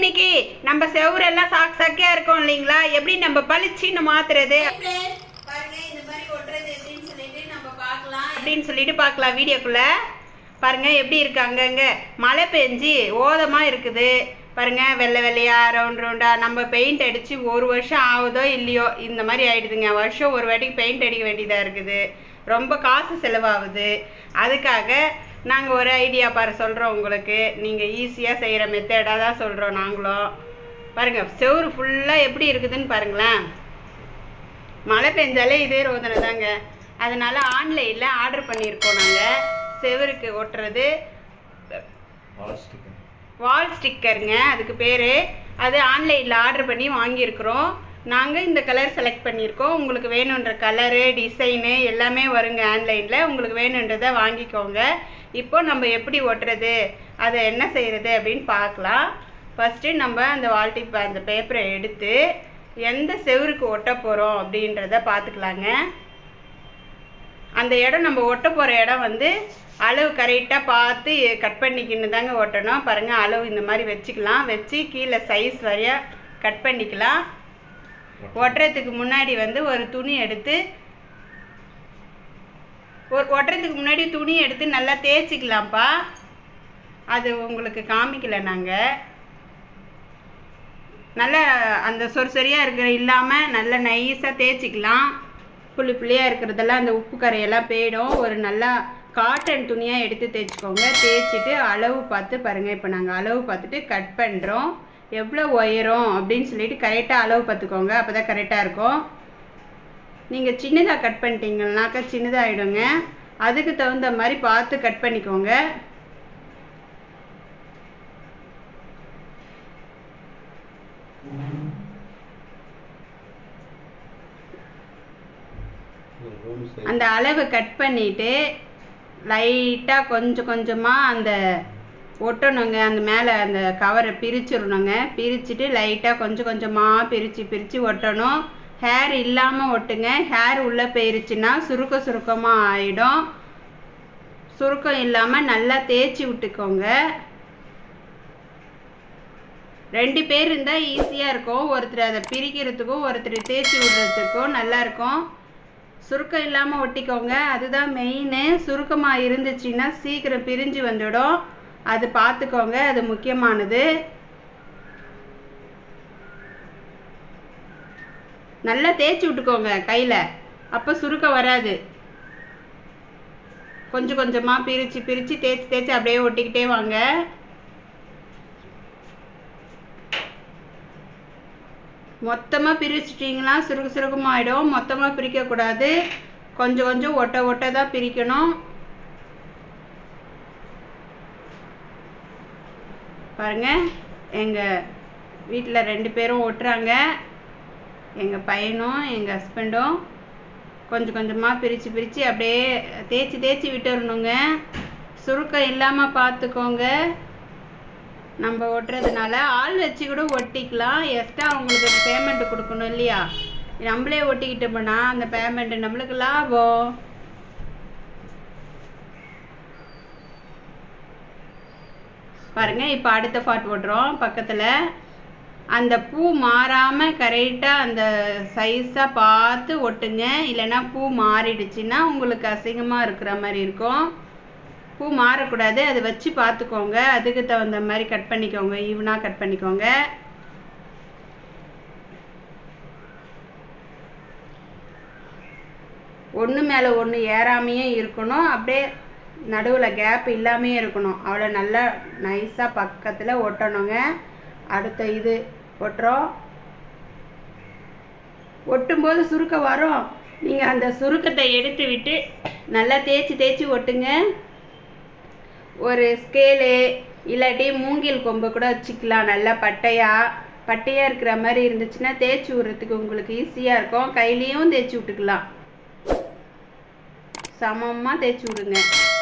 இன்னைக்கு நம்ம செவுரெல்லாம் சாக்கு சாக்கியா இருக்கும் இல்லைங்களா எப்படி நம்ம பளிச்சுன்னு மாத்துறது பாருங்க இந்த மாதிரி ஒட்டுறது எப்படின்னு சொல்லிட்டு நம்ம பார்க்கலாம் அப்படின்னு சொல்லிட்டு பார்க்கலாம் வீடியோக்குள்ள பாருங்க எப்படி இருக்கு அங்கங்க மழை பெஞ்சு ஓதமா இருக்குது பாருங்க வெள்ளை வெள்ளையா ரவுண்ட் ரவுண்டா நம்ம பெயிண்ட் அடிச்சு ஒரு வருஷம் ஆகுதோ இல்லையோ இந்த மாதிரி ஆயிடுதுங்க வருஷம் ஒரு வாட்டிக்கு பெயிண்ட் அடிக்க வேண்டியதா இருக்குது ரொம்ப காசு செலவாகுது அதுக்காக நாங்கள் ஒரு ஐடியா பாரு சொல்கிறோம் உங்களுக்கு நீங்கள் ஈஸியாக செய்கிற மெத்தடாக தான் சொல்கிறோம் நாங்களும் பாருங்க செவுரு ஃபுல்லாக எப்படி இருக்குதுன்னு பாருங்களேன் மழை பெஞ்சாலே இதே ரோதனை தாங்க அதனால ஆன்லைனில் ஆர்டர் பண்ணியிருக்கோம் நாங்கள் செவருக்கு ஒட்டுறது வால் ஸ்டிக்கருங்க அதுக்கு பேர் அது ஆன்லைனில் ஆர்டர் பண்ணி வாங்கியிருக்கிறோம் நாங்கள் இந்த கலர் செலக்ட் பண்ணியிருக்கோம் உங்களுக்கு வேணுன்ற கலரு டிசைனு எல்லாமே வருங்க ஆன்லைனில் உங்களுக்கு வேணுன்றதை வாங்கிக்கோங்க இப்போ நம்ம எப்படி ஒட்டுறது அதை என்ன செய்கிறது அப்படின்னு பார்க்கலாம் ஃபஸ்ட்டு நம்ம அந்த வால்டிப் அந்த பேப்பரை எடுத்து எந்த செவுருக்கு ஒட்ட போகிறோம் அப்படின்றத பார்த்துக்கலாங்க அந்த இடம் நம்ம ஒட்ட போகிற இடம் வந்து அளவு கரெக்டாக பார்த்து கட் பண்ணிக்கின்னு தாங்க ஒட்டணும் பாருங்கள் அளவு இந்த மாதிரி வச்சுக்கலாம் வச்சு கீழே சைஸ் வரையா கட் பண்ணிக்கலாம் ஒட்டுறதுக்கு முன்னாடி வந்து ஒரு துணி எடுத்து ஒரு ஒட்டுறதுக்கு முன்னாடி துணி எடுத்து நல்லா தேய்ச்சிக்கலாம்ப்பா அது உங்களுக்கு காமிக்கல நாங்கள் நல்லா அந்த சொறி சொறியாக இருக்கிற இல்லாமல் நல்லா நைஸாக தேய்ச்சிக்கலாம் புள்ளி புள்ளியாக இருக்கிறதெல்லாம் அந்த உப்பு கரையெல்லாம் போயிடும் ஒரு நல்லா காட்டன் துணியாக எடுத்து தேய்ச்சிக்கோங்க தேய்ச்சிட்டு அளவு பார்த்து பாருங்கள் இப்போ நாங்கள் அளவு பார்த்துட்டு கட் பண்ணுறோம் எவ்வளோ உயரம் அப்படின்னு சொல்லிட்டு கரெக்டாக அளவு பார்த்துக்கோங்க அப்போ தான் கரெக்டாக இருக்கும் நீங்கள் சின்னதாக கட் பண்ணிட்டீங்கன்னாக்கா சின்னதாகிடுங்க அதுக்கு தகுந்த மாதிரி பார்த்து கட் பண்ணிக்கோங்க அந்த அளவு கட் பண்ணிட்டு லைட்டாக கொஞ்சம் கொஞ்சமாக அந்த ஒட்டணுங்க அந்த மேலே அந்த கவரை பிரிச்சிடணுங்க பிரிச்சுட்டு லைட்டாக கொஞ்சம் கொஞ்சமாக பிரித்து பிரித்து ஒட்டணும் ஹேர் இல்லாமல் ஒட்டுங்க ஹேர் உள்ளே போயிருச்சுன்னா சுருக்க சுருக்கமாக ஆயிடும் சுருக்கம் இல்லாமல் நல்லா தேய்ச்சி விட்டுக்கோங்க ரெண்டு பேர் இருந்தால் ஈஸியாக இருக்கும் ஒருத்தர் அதை பிரிக்கிறதுக்கும் ஒருத்தர் தேய்ச்சி விடுறதுக்கும் நல்லா இருக்கும் சுருக்கம் இல்லாமல் ஒட்டிக்கோங்க அதுதான் மெயினு சுருக்கமாக இருந்துச்சுன்னா சீக்கிரம் பிரிஞ்சு வந்துடும் அது பார்த்துக்கோங்க அது முக்கியமானது நல்லா தேய்ச்சி விட்டுக்கோங்க கையில் அப்போ சுருக்கம் வராது கொஞ்சம் கொஞ்சமாக பிரித்து பிரித்து தேய்ச்சி தேய்ச்சி அப்படியே ஒட்டிக்கிட்டே வாங்க மொத்தமாக பிரிச்சிட்டிங்கன்னா சுருக்கு சுருக்கமாகிடும் மொத்தமாக பிரிக்கக்கூடாது கொஞ்சம் கொஞ்சம் ஒட்ட ஒட்ட தான் பிரிக்கணும் பாருங்க எங்கள் வீட்டில் ரெண்டு பேரும் ஒட்டுறாங்க எங்கள் பையனும் எங்கள் ஹஸ்பண்டும் கொஞ்சம் கொஞ்சமாக பிரித்து பிரித்து அப்படியே தேய்ச்சி தேய்ச்சி விட்டுறணுங்க சுருக்கம் இல்லாமல் பார்த்துக்கோங்க நம்ம ஒட்டுறதுனால ஆள் வச்சு கூட ஒட்டிக்கலாம் எக்ஸ்ட்ரா அவங்களுக்கு பேமெண்ட் கொடுக்கணும் இல்லையா நம்மளே ஒட்டிக்கிட்டோம்னா அந்த பேமெண்ட் நம்மளுக்கு லாபம் பாருங்க இப்போ அடுத்த ஃபாட் ஓட்டுறோம் பக்கத்தில் அந்த பூ மாறாமல் கரெக்டாக அந்த சைஸாக பார்த்து ஒட்டுங்க இல்லைன்னா பூ மாறிடுச்சுன்னா உங்களுக்கு அசிங்கமாக இருக்கிற மாதிரி இருக்கும் பூ மாறக்கூடாது அதை வச்சு பார்த்துக்கோங்க அதுக்கு தகுந்த மாதிரி கட் பண்ணிக்கோங்க ஈவனாக கட் பண்ணிக்கோங்க ஒன்று மேலே ஒன்று ஏறாமையே இருக்கணும் அப்படியே நடுவில் கேப் இல்லாமையே இருக்கணும் அவ்வளோ நல்லா நைஸாக பக்கத்தில் ஒட்டணுங்க அடுத்த இது ஒட்டுறோம் ஒட்டும்போது சுருக்கம் வரும் நீங்கள் அந்த சுருக்கத்தை எடுத்து விட்டு நல்லா தேய்ச்சி தேய்ச்சி ஒட்டுங்க ஒரு ஸ்கேலு இல்லாட்டி மூங்கில் கொம்பு கூட வச்சுக்கலாம் நல்லா பட்டையாக பட்டையாக இருக்கிற மாதிரி இருந்துச்சுன்னா தேய்ச்சி விட்றதுக்கு உங்களுக்கு ஈஸியாக இருக்கும் கையிலையும் தேய்ச்சி விட்டுக்கலாம் சமமாக தேய்ச்சி விடுங்க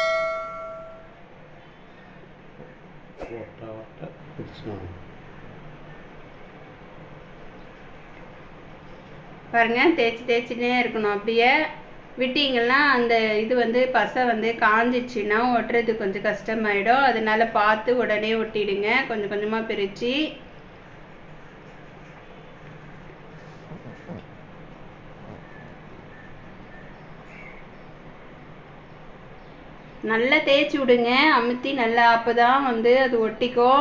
பாருங்க தேய்ச்சி தேய்ச்சினே இருக்கணும் அப்படியே விட்டீங்கன்னா அந்த இது வந்து பசை வந்து காஞ்சிச்சுன்னா ஒட்டுறது கொஞ்சம் கஷ்டமாயிடும் அதனால பார்த்து உடனே ஒட்டிடுங்க கொஞ்சம் கொஞ்சமாக பிரித்து நல்லா தேய்ச்சி விடுங்க அமுத்தி நல்லா அப்பதான் வந்து அது ஒட்டிக்கும்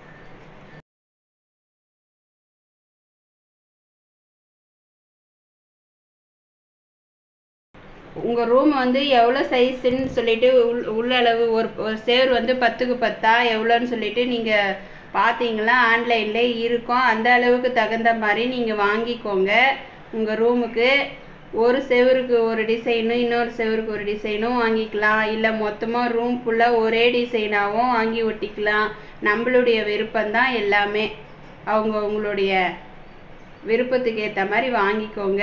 உங்க ரூம் வந்து எவ்வளோ சைஸ்ன்னு சொல்லிட்டு உள் உள்ளளவு ஒரு ஒரு சேர் வந்து பத்துக்கு பத்தா எவ்வளோன்னு சொல்லிட்டு நீங்க பார்த்தீங்களா ஆன்லைன்ல இருக்கும் அந்த அளவுக்கு தகுந்த மாதிரி நீங்க வாங்கிக்கோங்க உங்க ரூமுக்கு ஒரு செவருக்கு ஒரு டிசைனு இன்னொரு செவருக்கு ஒரு டிசைனும் வாங்கிக்கலாம் இல்லை மொத்தமாக ரூம் ஃபுல்லாக ஒரே டிசைனாகவும் வாங்கி ஒட்டிக்கலாம் நம்மளுடைய விருப்பம்தான் எல்லாமே அவங்க உங்களுடைய விருப்பத்துக்கு ஏற்ற மாதிரி வாங்கிக்கோங்க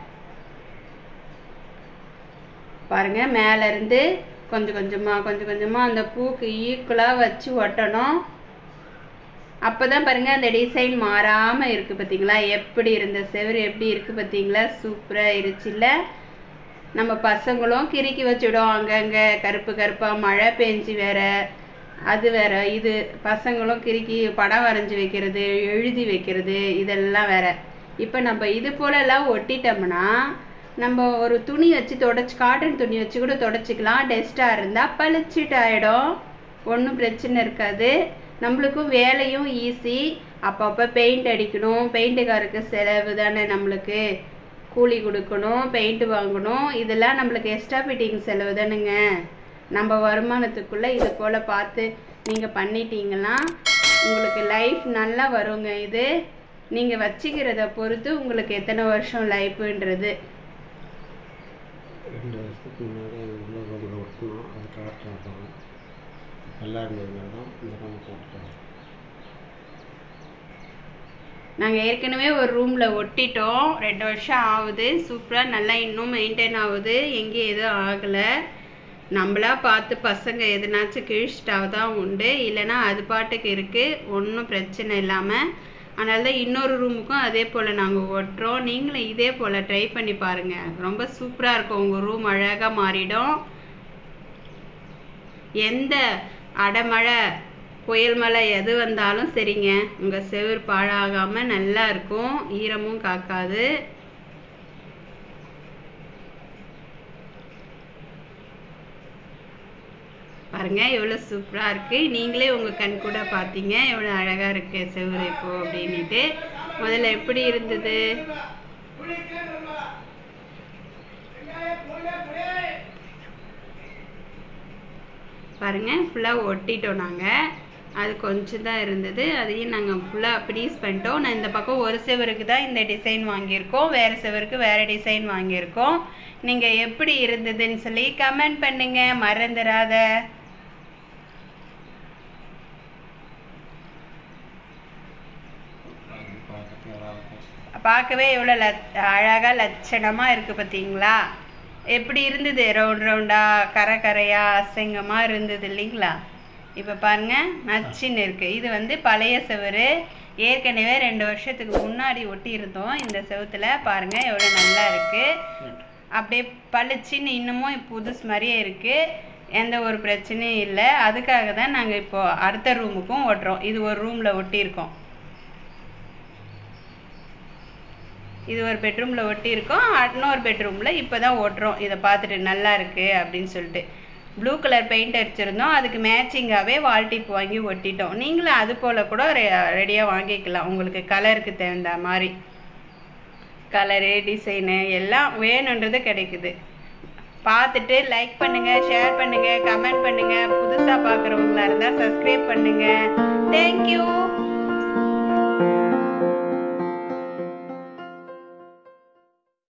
பாருங்க மேல இருந்து கொஞ்சம் கொஞ்சமா கொஞ்சம் கொஞ்சமா அந்த பூக்கு ஈக்குவலா வச்சு ஒட்டணும் அப்பதான் பாருங்க அந்த டிசைன் மாறாம இருக்கு பாத்தீங்களா எப்படி இருந்த செவரு எப்படி இருக்கு பாத்தீங்களா சூப்பரா இருச்சுல்ல நம்ம பசங்களும் கிறுக்கி வச்சுடும் அங்கங்க கருப்பு கருப்பா மழை பெஞ்சு வேற அது வேற இது பசங்களும் கிறுக்கி படம் வரைஞ்சி வைக்கிறது எழுதி வைக்கிறது இதெல்லாம் வேற இப்போ நம்ம இது போலலாம் ஒட்டிட்டோம்னா நம்ம ஒரு துணி வச்சு தொடச்சி காட்டன் துணி வச்சு கூட தொடச்சிக்கலாம் டஸ்ட்டாக இருந்தால் பளிச்சிட்டு ஆகிடும் ஒன்றும் பிரச்சனை இருக்காது நம்மளுக்கும் வேலையும் ஈஸி அப்பப்போ பெயிண்ட் அடிக்கணும் பெயிண்ட்டுக்காருக்கு செலவு தானே நம்மளுக்கு கூலி கொடுக்கணும் பெயிண்ட் வாங்கணும் இதெல்லாம் நம்மளுக்கு எக்ஸ்ட்ரா ஃபிட்டிங் செலவு தானுங்க நம்ம வருமானத்துக்குள்ளே இது போல் பார்த்து நீங்கள் பண்ணிட்டீங்கன்னா உங்களுக்கு லைஃப் நல்லா வருங்க இது நீங்கள் வச்சுக்கிறத பொறுத்து உங்களுக்கு எத்தனை வருஷம் லைஃப்ன்றது ரெண்டு வருஷத்துக்கு முன்னாடி உள்ள ரூமில் ஒட்டணும் அது கலர் பார்த்தாங்க நல்லா இருந்ததுனால தான் இந்த ரூம் போட்டுட்டோம் நாங்கள் ஏற்கனவே ஒரு ரூமில் ஒட்டிட்டோம் ரெண்டு வருஷம் ஆகுது சூப்பராக நல்லா இன்னும் மெயின்டைன் ஆகுது எங்கேயும் எதுவும் ஆகலை நம்மளா பார்த்து பசங்க எதுனாச்சும் கிழிச்சிட்டா தான் உண்டு இல்லைன்னா அது பாட்டுக்கு இருக்குது ஒன்றும் பிரச்சனை இல்லாமல் அதனால தான் இன்னொரு ரூமுக்கும் அதே போல் நாங்கள் ஒட்டுறோம் நீங்களும் இதே போல் ட்ரை பண்ணி பாருங்கள் ரொம்ப சூப்பராக இருக்கும் உங்கள் ரூம் அழகாக மாறிடும் எந்த அடைமழை புயல் மழை எது வந்தாலும் சரிங்க உங்கள் செவுர் பாழாகாமல் நல்லா இருக்கும் ஈரமும் காக்காது பாருங்க எவ்வளோ சூப்பராக இருக்கு நீங்களே உங்கள் கண் கூட பார்த்தீங்க எவ்வளோ அழகாக இருக்கு செவுரு இப்போ அப்படின்னுட்டு முதல்ல எப்படி இருந்தது பாருங்க ஃபுல்லாக ஒட்டிட்டோம் நாங்கள் அது கொஞ்சம் தான் இருந்தது அதையும் நாங்கள் ஃபுல்லாக ப்ளீஸ் பண்ணிட்டோம் நான் இந்த பக்கம் ஒரு செவருக்கு தான் இந்த டிசைன் வாங்கியிருக்கோம் வேறு செவருக்கு வேறு டிசைன் வாங்கியிருக்கோம் நீங்கள் எப்படி இருந்ததுன்னு சொல்லி கமெண்ட் பண்ணுங்க மறந்துடாத அது பார்க்கறதுக்கு நல்லா இருக்கும் பார்க்கவே எவ்வளோ லட் அழகாக லட்சணமாக இருக்குது பார்த்தீங்களா எப்படி இருந்தது ரவுண்ட் ரவுண்டாக கரை கரையாக அசிங்கமாக இருந்தது இல்லைங்களா இப்போ பாருங்க நச்சுன்னு இருக்குது இது வந்து பழைய செவரு ஏற்கனவே ரெண்டு வருஷத்துக்கு முன்னாடி ஒட்டியிருந்தோம் இந்த செவுத்துல பாருங்க எவ்வளோ நல்லா இருக்குது அப்படியே பளிச்சுன்னு இன்னமும் புதுசு மாதிரியே இருக்குது எந்த ஒரு பிரச்சனையும் இல்லை அதுக்காக தான் நாங்கள் இப்போ அடுத்த ரூமுக்கும் ஓட்டுறோம் இது ஒரு ரூமில் ஒட்டியிருக்கோம் இது ஒரு பெட்ரூமில் ஒட்டியிருக்கோம் இன்னொரு பெட்ரூமில் இப்போ தான் ஓட்டுறோம் இதை பார்த்துட்டு நல்லா இருக்கு அப்படின்னு சொல்லிட்டு ப்ளூ கலர் பெயிண்ட் அடிச்சிருந்தோம் அதுக்கு மேட்சிங்காகவே வால் டிப் வாங்கி ஒட்டிட்டோம் நீங்களும் அது போல் கூட ரெடியாக வாங்கிக்கலாம் உங்களுக்கு கலருக்கு தகுந்த மாதிரி கலரு டிசைனு எல்லாம் வேணுன்றது கிடைக்குது பார்த்துட்டு லைக் பண்ணுங்க ஷேர் பண்ணுங்க கமெண்ட் பண்ணுங்க புதுசாக பார்க்குறவங்களா இருந்தால் சப்ஸ்கிரைப் பண்ணுங்க தேங்க்யூ